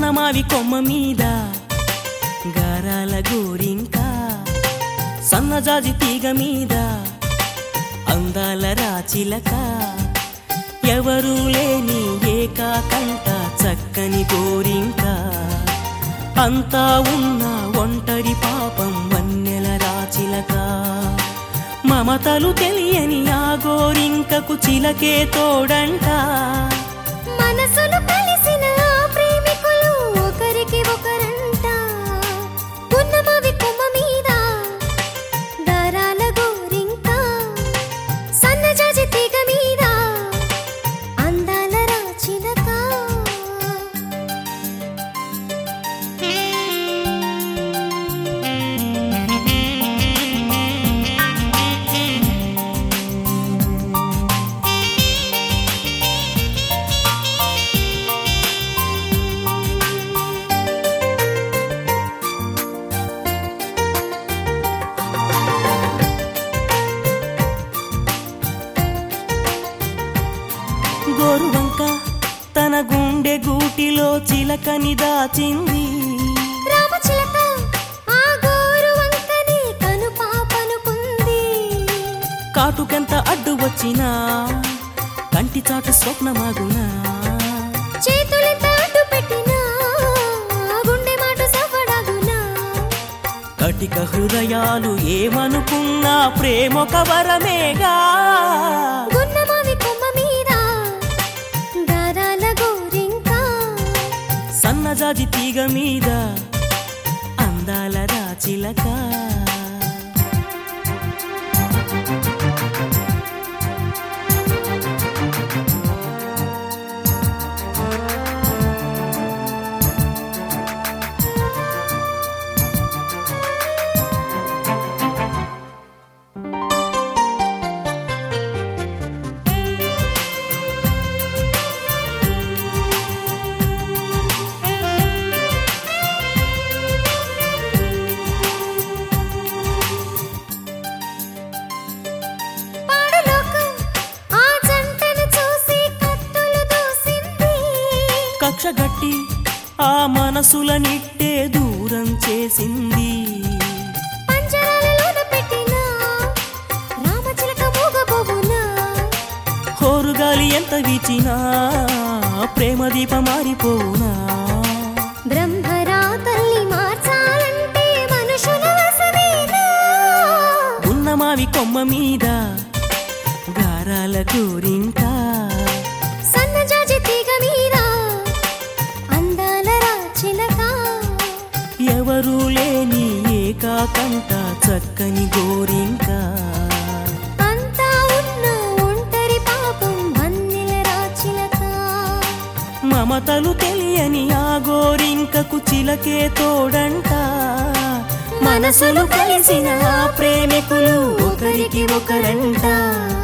ఉన్నమావి కొమ్మ మీద గారాల గోరింక సన్నజాజి తీగ మీద అందాల రాచిలక ఎవరూ లేని ఏకాకంట చక్కని గోరింక అంతా ఉన్న ఒంటరి పాపం వన్నెల రాచిలక మమతలు తెలియని ఆ గోరింకకు చిలకే తోడంట మనసులు కలిసిన ఆ ప్రేమికులు ఒకరికి ఒకరంట ఉన్నమవి కొమ్మ మీద దారాల గోరింక సన్నజాజి తీగ మీద అందాల రాచిలక గోరువంక తన గుండె గూటిలో చిలకని దాచింది రామచిలక ఆ గోరు వంకని కను పాపనుకుంది కాటుకెంత అడ్డు వచ్చినా కంటి చాటు స్వప్నమాగునా చేతులెంత అడ్డు పెట్టినా గుండె మాట సవడగునా కటిక హృదయాలు ఏమనుకున్నా ప్రేమొక వరమేగా గున్నమావి కొమ్మ మీద దారాల గోరింక సన్నజాజి తీగ మీద అందాల రాచిలక పాడులోకం ఆ జంటను చూసి కత్తులు దూసింది కక్షగట్టి ఆ మనసులనిట్టే దూరం చేసింది పంజరాలలోన పెట్టినా రామచిలక మూగబోవునా హోరుగాలి ఎంత వీచినా ప్రేమ దీప మారిపోవునా బ్రహ్మరా తల్లి మార్చాలంటే మనుషుల వశమేనా ఉన్నమావి కొమ్మ మీద గారాల గోరింక సన్నజాజి తీగ మీద అందాల రాచిలక ఎవరూ లేని ఏకాకంట చక్కని గోరింక అంతా ఉన్న ఒంటరి పాపం వన్నెల రాచిలక మమతలు తెలియని ఆ గోరింకకు చిలకే తోడంట మనసులు కలిసిన ఆ ప్రేమికులు ఒకరికి ఒకరంట